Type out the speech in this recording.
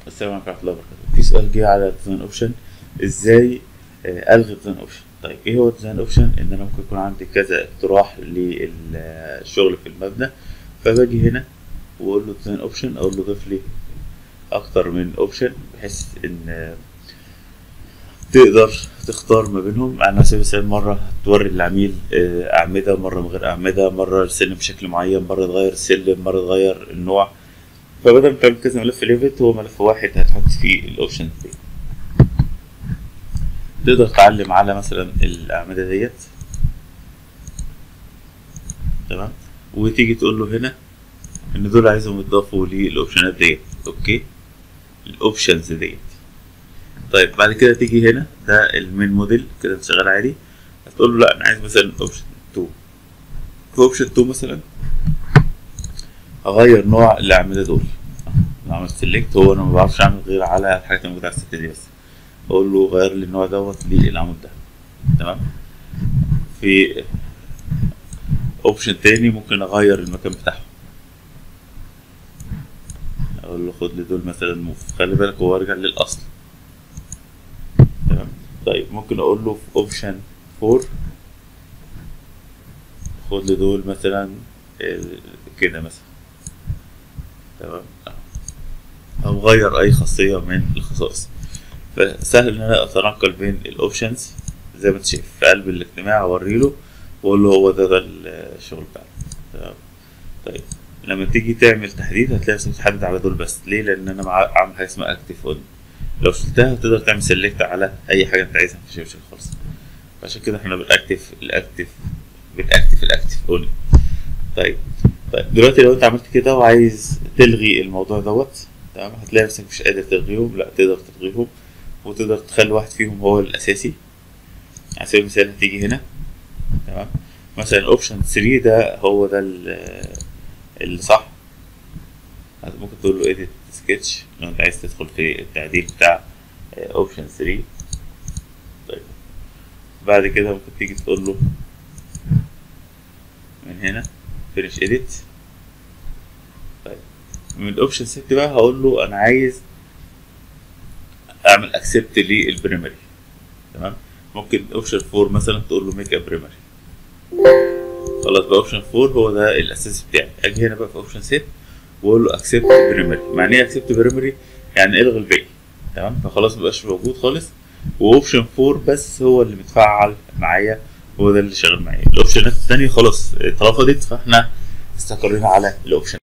السلام عليكم ورحمة الله وبركاته في سؤال جه على ديزاين اوبشن ازاي آه، الغي ديزاين اوبشن طيب ايه هو ديزاين اوبشن ان انا ممكن يكون عندي كذا اقتراح للشغل في المبنى فباجي هنا واقول له ديزاين اوبشن اقول له ضيف لي اكتر من اوبشن بحيث ان آه، تقدر تختار ما بينهم على سبيل المثال مرة توري العميل آه، أعمدة مرة من غير أعمدة مرة السلم بشكل معين مرة تغير السلم مرة تغير النوع فبدل ما تعمل كذا ملف ليفت هو ملف واحد هتحط فيه الاوبشن دي تقدر تعلم على مثلا الاعمده ديت تمام وتيجي تقول له هنا ان دول عايزهم يضافوا للاوبشنات ديت اوكي الاوبشنز ديت طيب بعد كده تيجي هنا ده المين موديل كده انت شغال عادي هتقول له لا انا عايز مثلا اوبشن 2 في اوبشن 2 مثلا اغير نوع الاعمده دول لو عملت سيلكت هو انا ما بعرفش اعمل غير على الحاجات الموجوده على الست دي بس اقول له غير لي النوع دوت للعمود ده تمام في اوبشن تاني ممكن اغير المكان بتاعهم اقول له خد لي دول مثلا موف خلي بالك هو ارجع للاصل تمام طيب ممكن اقول له في اوبشن 4 خد لي دول مثلا آه، كده مثلا تمام او غير اي خاصيه من الخصائص فسهل ان انا اتنقل بين الاوبشنز زي ما انت شايف في قلب الاجتماع اوري له واقول له هو ده ده الشغل بتاعنا تمام طيب لما تيجي تعمل تحديد هتلاقي نفسك بتحدد على دول بس ليه لان انا مع- عامل حاجه اسمها اكتف اون لو شلتها تقدر تعمل سيلكت على اي حاجه انت عايزها في شبشب خالص عشان كده احنا بنأكتف الاكتف بنأكتف الاكتف اونلي طيب طيب دلوقتي لو انت عملت كده وعايز تلغي الموضوع دوت تمام هتلاقي نفسك مش قادر تلغيهم لا تقدر تلغيهم وتقدر تخلي واحد فيهم هو الاساسي على سبيل المثال هتيجي هنا تمام مثلا اوبشن 3 ده هو ده ال- اللي صح هت- ممكن تقول له edit sketch لو انت عايز تدخل في التعديل بتاع اوبشن 3 طيب بعد كده ممكن تيجي تقول له من هنا finish edit طيب من الاوبشن 6 بقى هقول له انا عايز اعمل اكسبت للبريمري تمام ممكن اوبشن 4 مثلا تقول له ميك ا بريمري خلاص بقى اوبشن 4 هو ده الاساسي بتاعي اجي هنا بقى في اوبشن 6 واقول له اكسبت بريمري معنى ايه اكسبت بريمري يعني الغي الباقي تمام فخلاص مبقاش موجود خالص واوبشن 4 بس هو اللي متفعل معايا هو ده اللي شغال معايا الاوبشنات التانية خلاص اترفضت فاحنا استقرينا على الاوبشن